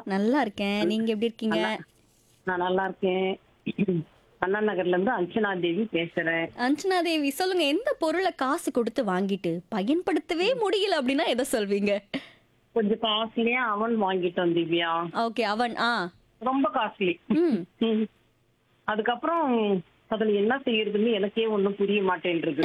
நல்லா இருக்கேன் நீங்க எப்படி இருக்கீங்க நான் நல்லா இருக்கேன் அண்ணா நகர்ல இருந்து அர்ச்சனா தேவி பேசுறேன் அஞ்சனா தேவி சொல்லுங்க எந்த பொருளை காசு கொடுத்து வாங்கிட்டு பயன்படுத்தவே முடியல அப்படின்னா எதை சொல்வீங்க கொஞ்சம் காஸ்ட்லியா அவன் வாங்கிட்டோம் திவ்யா ஓகே அவன் ஆ ரொம்ப காஸ்ட்லி ம் அதுக்கப்புறம் அதுல என்ன செய்யறதுன்னு எனக்கே ஒண்ணும் புரிய மாட்டேன்றது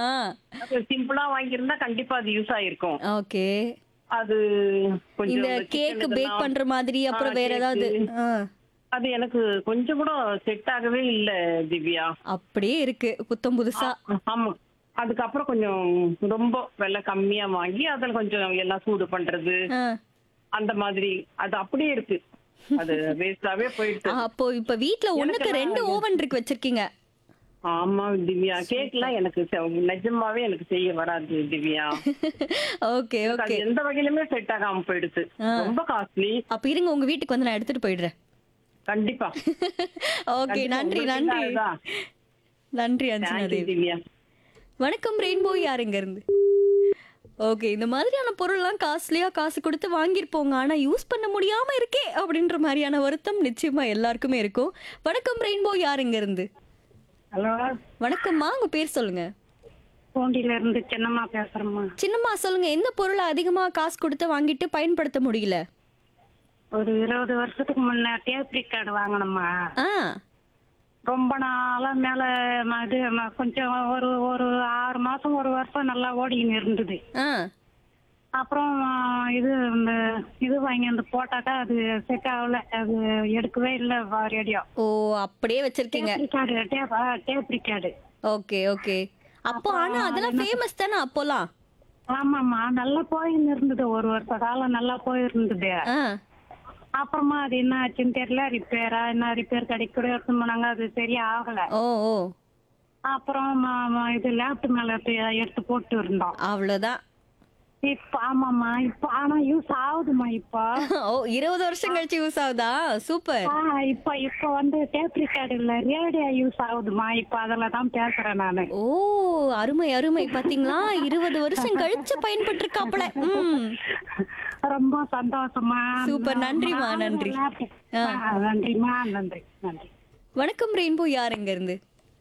சிம்பிளா வாங்கியிருந்தா கண்டிப்பா அது யூஸ் ஆயிருக்கும் ஓகே அது கொஞ்சம் இந்த இந்த கேக் chicken பேக் இதெல்லாம் பண்ற மாதிரி அப்புறம் ஆ, வேற ஏதாவது cake. ஆ, அது எனக்கு கொஞ்சம் கூட செட் ஆகவே இல்ல திவ்யா அப்படியே இருக்கு புத்தம் புதுசா ஆமா அதுக்கப்புறம் கொஞ்சம் ரொம்ப விலை கம்மியா வாங்கி அதுல கொஞ்சம் எல்லாம் சூடு பண்றது ஆ. அந்த மாதிரி அது அப்படியே இருக்கு அது வேஸ்டாவே போயிடுச்சு ஆ, அப்போ இப்ப வீட்ல ஒண்ணுக்கு ரெண்டு ஓவன் இருக்கு வச்சிருக்கீங்க ஆமா திவ்யா கேக்லாம் எனக்கு செ- நிஜமாவே எனக்கு செய்ய வராது திவ்யா ஓகே அது ஓகே எந்த வகையிலுமே செட் ஆகாம போயிடுச்சு ரொம்ப காஸ்ட்லி அப்ப இருங்க உங்க வீட்டுக்கு வந்து நான் எடுத்துட்டு போயிடுறேன் கண்டிப்பா ஓகே கண்டிப்பா நன்றி உங்களுக்கு நன்றி அதுதான். நன்றி அஞ்சனா Thank you, தேவி திவ்யா வணக்கம் ரெயின்போ யாருங்க இருந்து ஓகே இந்த மாதிரியான பொருள்லாம் காஸ்ட்லியா காசு கொடுத்து வாங்கியிருப்போங்க ஆனா யூஸ் பண்ண முடியாம இருக்கே அப்படின்ற மாதிரியான வருத்தம் நிச்சயமா எல்லாருக்குமே இருக்கும் வணக்கம் ரெயின்போ யாருங்க இருந்து ஹலோ வணக்கம்மா உங்க பேர் சொல்லுங்க பூண்டியில இருந்து சின்னம்மா பேசுறேம்மா சின்னம்மா சொல்லுங்க எந்த பொருளை அதிகமா காசு கொடுத்து வாங்கிட்டு பயன்படுத்த முடியல ஒரு இருபது வருஷத்துக்கு முன்ன டேப் ரிக்கார்டு வாங்கினோம்மா ஆ ரொம்ப நாளா மேல ம- இது ம- கொஞ்சம் ஒரு ஒரு ஆறு மாசம் ஒரு வருஷம் நல்லா ஓடிக்கின்னு இருந்தது ஆ அப்புறம் ஆ, இது இந்த இது வாங்கி அந்த போட்டாக்கா அது செட் ஆகல அது எடுக்கவே இல்லை ரேடியோ ஓ அப்படியே வச்சிருக்கீங்க tape record tape tape record okay okay அப்போ ஆனா அதெல்லாம் ஃபேமஸ் தானே அப்போலாம் ஆமாம்மா நல்லா போயின்னு இருந்தது ஒரு வருஷ காலம் நல்லா போயிருந்தது ஆ அப்புறமா அது என்ன ஆச்சுன்னு தெரியல ரிப்பேரா என்ன ரிப்பேர் கடைக்கு கூட எடுத்து போனாங்க அது சரியா ஆகல ஓ ஓ அப்புறம் ம- ம- இது லேப்டாப் மேல எடுத்து எடுத்து போட்டு இருந்தோம் அவ்வளோதான் இப்ப ஆமாம்மா இப்ப ஆனா யூஸ் ஆகுதுமா இப்போ ஓ இருபது வருஷம் கழிச்சு யூஸ் ஆகுதா சூப்பர் ஆ, இப்ப இப்ப வந்து டேப் ரிகார்டு இல்ல ரேடியோ யூஸ் ஆகுதுமா இப்ப அதுல தான் பேசுறேன் நானு ஓ அருமை அருமை பாத்தீங்களா இருபது வருஷம் கழிச்சு பயன்பட்டு இருக்காப்ல ம் ரொம்ப சந்தோஷமா சூப்பர், நன்றிம்மா, நன்றி. ஆ, நன்றிம்மா நன்றி நன்றி வணக்கம் ரெயின்போ யார் எங்க இருந்து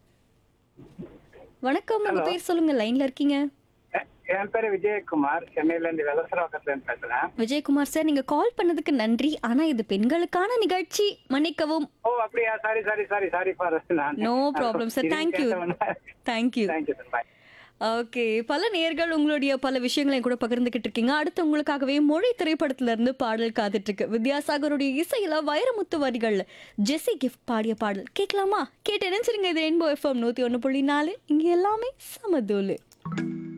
வணக்கம் உங்க பேர் சொல்லுங்க லைன்ல இருக்கீங்க எ- என் பேரு விஜயகுமார் சென்னையில இருந்து வெலசரவாக்கத்துல இருந்து பேசுறேன் விஜயகுமார் சார் நீங்க கால் பண்ணதுக்கு நன்றி ஆனா இது பெண்களுக்கான நிகழ்ச்சி மன்னிக்கவும் ஓ அப்படியா sorry sorry sorry sorry for No problem, sir. Thank you. Thank you thank you sir bye okay பல நேர்கள் உங்களுடைய பல விஷயங்களை கூட பகிர்ந்துகிட்டு இருக்கீங்க அடுத்து உங்களுக்காகவே மொழி திரைப்படத்துல இருந்து பாடல் காத்துட்டு இருக்கு வித்யாசாகருடைய இசையில வைரமுத்து வரிகள்ல ஜெஸி கிஃப்ட் பாடிய பாடல் கேட்கலாமா கேட்டு நினைச்சிருங்க இது ரெயின்போ எஃப்எம் நூத்தி ஒண்ணு புள்ளி நாலு இங்க எல்லாமே சமதூலு